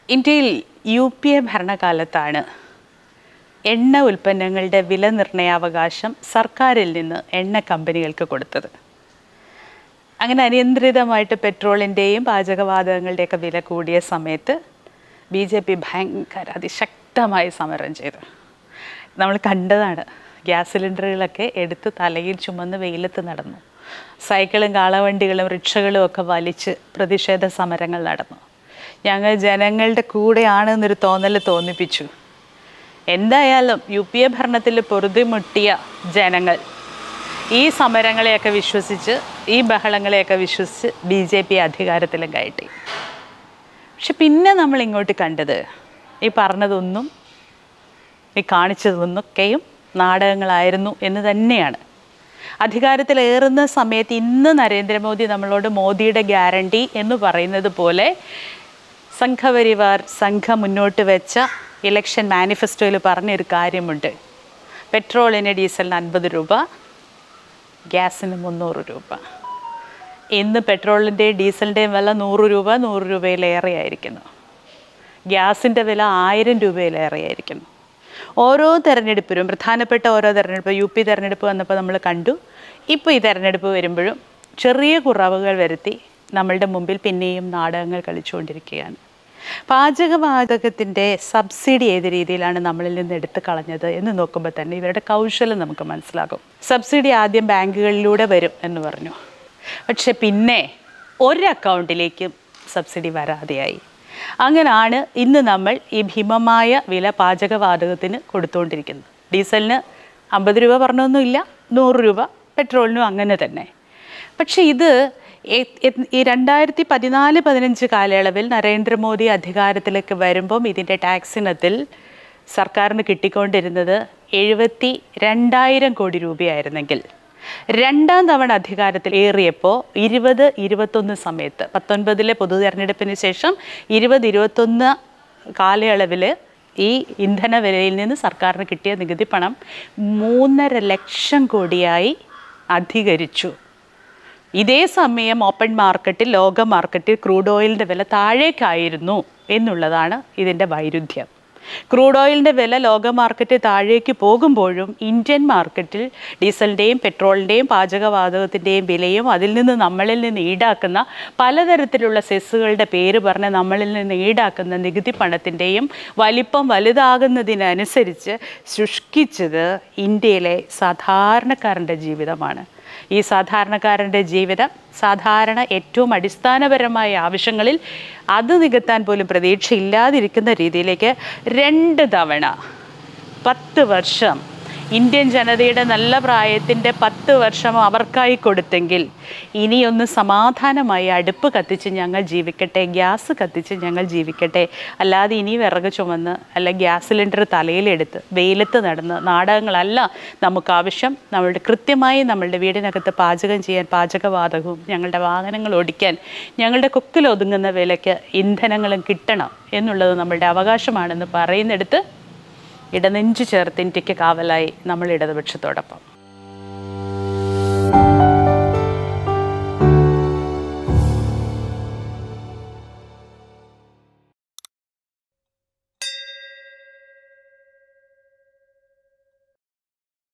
ഇന്ത്യയിൽ U P A ഭരണകാലത്താണ് എണ്ണ ഉൽപ്പന്നങ്ങളുടെ വില നിർണയാവകാശം സർക്കാരിൽ നിന്ന് എണ്ണ കമ്പനികൾക്ക് കൊടുത്തത് അങ്ങനെ അനിയന്ത്രിതമായിട്ട് പെട്രോളിൻ്റെയും പാചകവാതകങ്ങളുടെയൊക്കെ വില കൂടിയ സമയത്ത് ബി ജെ പി ഭയങ്കര അതിശക്തമായി സമരം ചെയ്തു നമ്മൾ കണ്ടതാണ് ഗ്യാസ് സിലിണ്ടറുകളൊക്കെ എടുത്ത് തലയിൽ ചുമന്ന് വെയിലത്ത് നടന്നു സൈക്കിളും കാളവണ്ടികളും റിക്ഷകളും ഒക്കെ വലിച്ച് പ്രതിഷേധ സമരങ്ങൾ നടന്നു ഞങ്ങൾ ജനങ്ങളുടെ കൂടെയാണ് എന്നൊരു തോന്നൽ തോന്നിപ്പിച്ചു എന്തായാലും യു പി എ ഭരണത്തിൽ പൊറുതിമുട്ടിയ ജനങ്ങൾ ഈ സമരങ്ങളെയൊക്കെ വിശ്വസിച്ച് ഈ ബഹളങ്ങളെയൊക്കെ വിശ്വസിച്ച് ബി ജെ പി അധികാരത്തിലും കയറ്റി പക്ഷെ പിന്നെ നമ്മൾ ഇങ്ങോട്ട് കണ്ടത് ഈ പറഞ്ഞതൊന്നും ഈ കാണിച്ചതൊന്നൊക്കെയും നാടകങ്ങളായിരുന്നു എന്ന് തന്നെയാണ് അധികാരത്തിലേറുന്ന സമയത്ത് ഇന്ന് നരേന്ദ്രമോദി നമ്മളോട് മോദിയുടെ ഗ്യാരണ്ടി എന്ന് പറയുന്നത് പോലെ സംഘപരിവാർ സംഘം മുന്നോട്ട് വെച്ച ഇലക്ഷൻ മാനിഫെസ്റ്റോയിൽ പറഞ്ഞൊരു കാര്യമുണ്ട് പെട്രോളിന് ഡീസലിന് അൻപത് രൂപ ഗ്യാസിന് മുന്നൂറ് രൂപ ഇന്ന് പെട്രോളിൻ്റെയും ഡീസലിൻ്റെയും വില നൂറ് രൂപ നൂറ് രൂപയിലേറെ ആയിരിക്കുന്നു ഗ്യാസിൻ്റെ വില ആയിരം രൂപയിലേറെ ആയിരിക്കുന്നു ഓരോ തെരഞ്ഞെടുപ്പിലും പ്രധാനപ്പെട്ട ഓരോ തെരഞ്ഞെടുപ്പ് യു പി തെരഞ്ഞെടുപ്പ് വന്നപ്പോൾ നമ്മൾ കണ്ടു ഇപ്പോൾ ഈ തെരഞ്ഞെടുപ്പ് വരുമ്പോഴും ചെറിയ കുറവുകൾ വരുത്തി നമ്മളുടെ മുമ്പിൽ പിന്നെയും നാടകങ്ങൾ കളിച്ചുകൊണ്ടിരിക്കുകയാണ് പാചകവാതകത്തിൻ്റെ സബ്സിഡി ഏത് രീതിയിലാണ് നമ്മളിൽ നിന്ന് എടുത്തു കളഞ്ഞത് എന്ന് നോക്കുമ്പോൾ തന്നെ ഇവരുടെ കൗശലം നമുക്ക് മനസ്സിലാകും സബ്സിഡി ആദ്യം ബാങ്കുകളിലൂടെ വരും എന്ന് പറഞ്ഞു പക്ഷെ പിന്നെ ഒരു അക്കൗണ്ടിലേക്കും സബ്സിഡി വരാതെയായി അങ്ങനെയാണ് ഇന്ന് നമ്മൾ ഈ ഭീമമായ വില പാചകവാതകത്തിന് കൊടുത്തുകൊണ്ടിരിക്കുന്നത് ഡീസലിന് അമ്പത് രൂപ പറഞ്ഞൊന്നുമില്ല നൂറ് രൂപ പെട്രോളിനും അങ്ങനെ തന്നെ പക്ഷേ ഇത് എ- എ- ഈ രണ്ടായിരത്തി പതിനാല് പതിനഞ്ച് കാലയളവിൽ നരേന്ദ്രമോദി അധികാരത്തിലേക്ക് വരുമ്പം ഇതിൻ്റെ ടാക്സ് ഇനത്തിൽ സർക്കാരിന് കിട്ടിക്കൊണ്ടിരുന്നത് എഴുപത്തി രണ്ടായിരം കോടി രൂപയായിരുന്നെങ്കിൽ രണ്ടാം തവണ അധികാരത്തിൽ ഏറിയപ്പോൾ ഇരുപത് ഇരുപത്തൊന്ന് സമയത്ത് പത്തൊൻപതിലെ പൊതു തെരഞ്ഞെടുപ്പിന് ശേഷം ഇരുപത് ഇരുപത്തൊന്ന് കാലയളവിൽ ഈ ഇന്ധന വിലയിൽ നിന്ന് സർക്കാരിന് കിട്ടിയ നികുതി പണം മൂന്നര ലക്ഷം കോടിയായി അധികരിച്ചു ഇതേ സമയം ഓപ്പൺ മാർക്കറ്റിൽ ലോക മാർക്കറ്റിൽ ക്രൂഡ് ഓയിലിൻ്റെ വില താഴേക്കായിരുന്നു എന്നുള്ളതാണ് ഇതിൻ്റെ വൈരുദ്ധ്യം ക്രൂഡ് ഓയിലിൻ്റെ വില ലോക മാർക്കറ്റിൽ താഴേക്ക് പോകുമ്പോഴും ഇന്ത്യൻ മാർക്കറ്റിൽ ഡീസലിൻ്റെയും പെട്രോളിൻ്റെയും പാചകവാതകത്തിൻ്റെയും വിലയും അതിൽ നിന്ന് നമ്മളിൽ നിന്ന് ഈടാക്കുന്ന പലതരത്തിലുള്ള സെസ്സുകളുടെ പേര് പറഞ്ഞ് നമ്മളിൽ നിന്ന് ഈടാക്കുന്ന നികുതി പണത്തിൻ്റെയും വലിപ്പം വലുതാകുന്നതിനനുസരിച്ച് ശുഷ്കിച്ചത് ഇന്ത്യയിലെ സാധാരണക്കാരൻ്റെ ജീവിതമാണ് ഈ സാധാരണക്കാരൻ്റെ ജീവിതം സാധാരണ ഏറ്റവും അടിസ്ഥാനപരമായ ആവശ്യങ്ങളിൽ അത് നികത്താൻ പോലും പ്രതീക്ഷയില്ലാതിരിക്കുന്ന രീതിയിലേക്ക് രണ്ട് തവണ പത്ത് വർഷം ഇന്ത്യൻ ജനതയുടെ നല്ല പ്രായത്തിൻ്റെ പത്ത് വർഷം അവർക്കായി കൊടുത്തെങ്കിൽ ഇനിയൊന്ന് സമാധാനമായി അടുപ്പ് കത്തിച്ച് ഞങ്ങൾ ജീവിക്കട്ടെ ഗ്യാസ് കത്തിച്ച് ഞങ്ങൾ ജീവിക്കട്ടെ അല്ലാതെ ഇനി വിറക് ചുമന്ന് അല്ല ഗ്യാസ് സിലിണ്ടർ തലയിലെടുത്ത് വെയിലത്ത് നടന്ന് നാടകങ്ങളല്ല നമുക്ക് ആവശ്യം നമ്മളുടെ കൃത്യമായി നമ്മളുടെ വീടിനകത്ത് പാചകം ചെയ്യാൻ പാചകവാതകവും ഞങ്ങളുടെ വാഹനങ്ങൾ ഓടിക്കാൻ ഞങ്ങളുടെ കൊക്കിലൊതുങ്ങുന്ന വിലയ്ക്ക് ഇന്ധനങ്ങളും കിട്ടണം എന്നുള്ളത് നമ്മളുടെ അവകാശമാണെന്ന് പറയുന്നിടത്ത് ഇടനെഞ്ചു ചേർത്ത് ഇന്ത്യക്ക് കാവലായി നമ്മൾ ഇടതുപക്ഷത്തോടൊപ്പം